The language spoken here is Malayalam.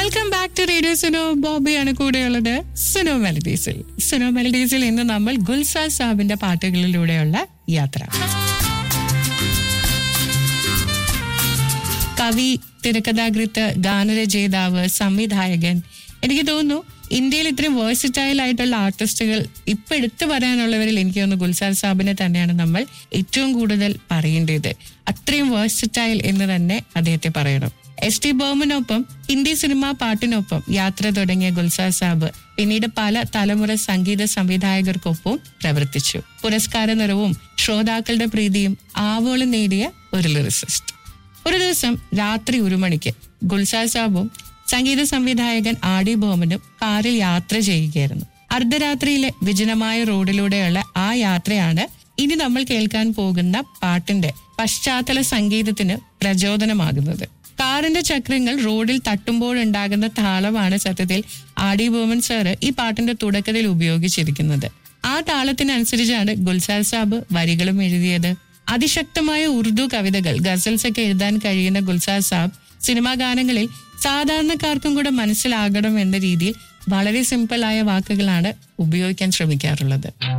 welcome back to radio Suno ബോബിയാണ് കൂടെയുള്ളത് സുനോ മെലഡീസിൽ സുനോ മെലഡീസിൽ ഇന്ന് നമ്മൾ ഗുൽസാ സാബിന്റെ പാട്ടുകളിലൂടെയുള്ള യാത്ര കവി തിരക്കഥാകൃത്ത് ഗാനരചയിതാവ് സംവിധായകൻ എനിക്ക് തോന്നുന്നു ഇന്ത്യയിൽ ഇത്രയും വേഴ്സിറ്റൈൽ ആയിട്ടുള്ള ആർട്ടിസ്റ്റുകൾ ഇപ്പൊ എടുത്തു പറയാനുള്ളവരിൽ എനിക്ക് തോന്നുന്നു ഗുൽസാർ സാബിനെ തന്നെയാണ് നമ്മൾ ഏറ്റവും കൂടുതൽ പറയേണ്ടത് അത്രയും വേഴ്സിറ്റൈൽ എന്ന് തന്നെ അദ്ദേഹത്തെ പറയണം എസ് ടി ബോമനൊപ്പം ഹിന്ദി സിനിമാ പാട്ടിനൊപ്പം യാത്ര തുടങ്ങിയ ഗുൽസാർ സാബ് പിന്നീട് പല തലമുറ സംഗീത സംവിധായകർക്കൊപ്പം പ്രവർത്തിച്ചു പുരസ്കാര നിറവും ശ്രോതാക്കളുടെ പ്രീതിയും ആവോളം നേടിയ ഒരു ലിറിസിസ്റ്റ് ഒരു ദിവസം രാത്രി ഒരു മണിക്ക് ഗുൽസാർ സാബും സംഗീത സംവിധായകൻ ആർ ഡി ബോമനും കാറിൽ യാത്ര ചെയ്യുകയായിരുന്നു അർദ്ധരാത്രിയിലെ വിജനമായ റോഡിലൂടെയുള്ള ആ യാത്രയാണ് ഇനി നമ്മൾ കേൾക്കാൻ പോകുന്ന പാട്ടിന്റെ പശ്ചാത്തല സംഗീതത്തിന് പ്രചോദനമാകുന്നത് കാറിന്റെ ചക്രങ്ങൾ റോഡിൽ തട്ടുമ്പോഴുണ്ടാകുന്ന താളമാണ് സത്യത്തിൽ ആർ ഡി ബോമൻ സാറ് ഈ പാട്ടിന്റെ തുടക്കത്തിൽ ഉപയോഗിച്ചിരിക്കുന്നത് ആ താളത്തിനനുസരിച്ചാണ് ഗുൽസാർ സാബ് വരികളും എഴുതിയത് അതിശക്തമായ ഉറുദു കവിതകൾ ഗസൽസ് ഒക്കെ എഴുതാൻ കഴിയുന്ന ഗുൽസാർ സാബ് സിനിമാ ഗാനങ്ങളിൽ സാധാരണക്കാർക്കും കൂടെ മനസ്സിലാകണം എന്ന രീതിയിൽ വളരെ സിമ്പിൾ ആയ വാക്കുകളാണ് ഉപയോഗിക്കാൻ ശ്രമിക്കാറുള്ളത്